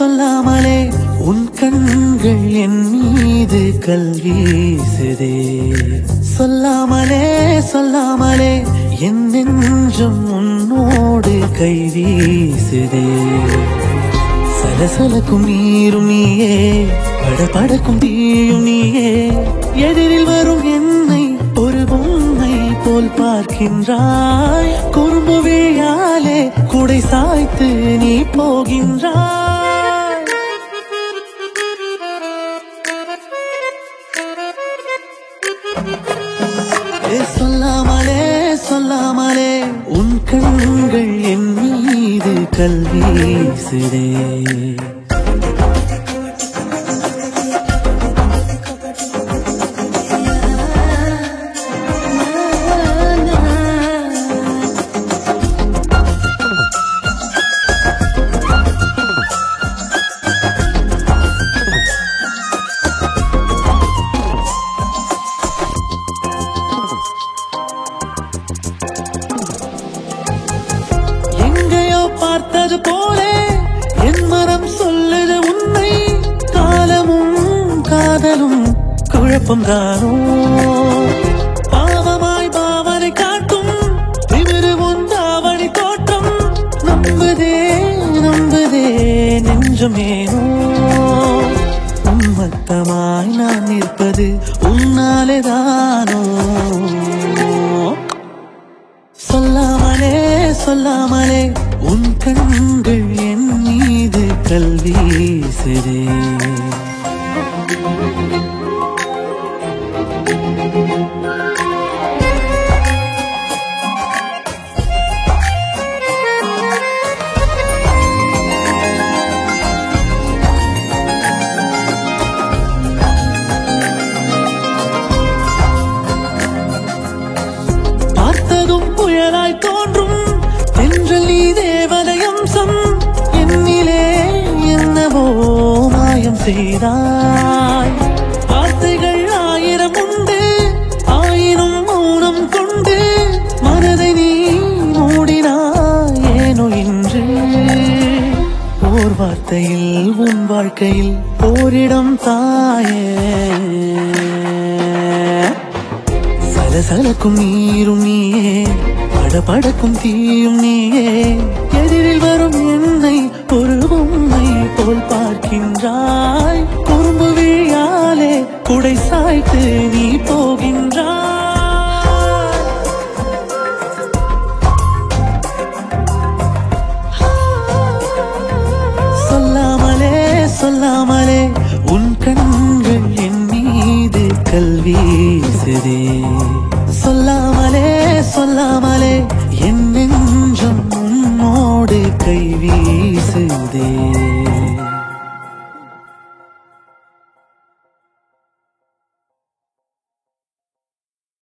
சொல்லாமலே உன் கண்கள் என் மீது கல்வீசுதே சொல்லாமலே சொல்லாமலே என் நெஞ்சம் உன்னோடு கை வீசுதே சலசலக்கும் நீரும் நீயே படபடக்கும் தீயும் நீயே எதிரில் வரும் என்னை ஒரு பொம்மை போல் பார்க்கின்றாய் குறும்பு விழியாலே குடை சாய்த்து நீ போகின்றாய் ஏ சொல்லாமலே சொல்லாமலே உன் கண்கள் என் மீது கல்வீசுதே எங்கேயோ பார்த்தது போலே என் மனம் சொல்லுது உன்னை காலமும் காதலும் குழப்பம் தானோ பாவமாய் பாவனை காட்டும் திமிரு உந்தாவணி தோற்றம் நம்புதே நம்புதே நெஞ்சமேனோ உன்மத்தமாய் நான் நிற்பது உன்னாலேதானோ சொல்லாமலே சொல்லாமலே உன் கண்கள் என் மீது கல்வீசுதே பார்த்ததும் புயலாய் தோன்றும் தென்றல் நீ தேவதை அம்சம் என்னிலே என்னவோ மாயம் செய்தாய் வார்த்தைகள் ஆயிரம் உண்டு ஆயிரம் மௌனம் கொண்டு மனதை நீ மூடினாய் ஏனோ இன்று ஓர் வார்த்தையில் உன் வாழ்க்கையில் ஓரிடம் தாயே சலசலக்கும் நீரும் நீயே படபடக்கும் தீயும் நீயே எதிரில் வரும் என்னை ஒரு பொம்மை போல் பார்க்கின்றாய் குறும்பு விழியாலே குடை சாய்த்து நீ போகின்றாய் சொல்லாமலே சொல்லாமலே உன் கண்கள் என் மீது கல்வீசுதே சொல்லாமலே சொல்லாமலே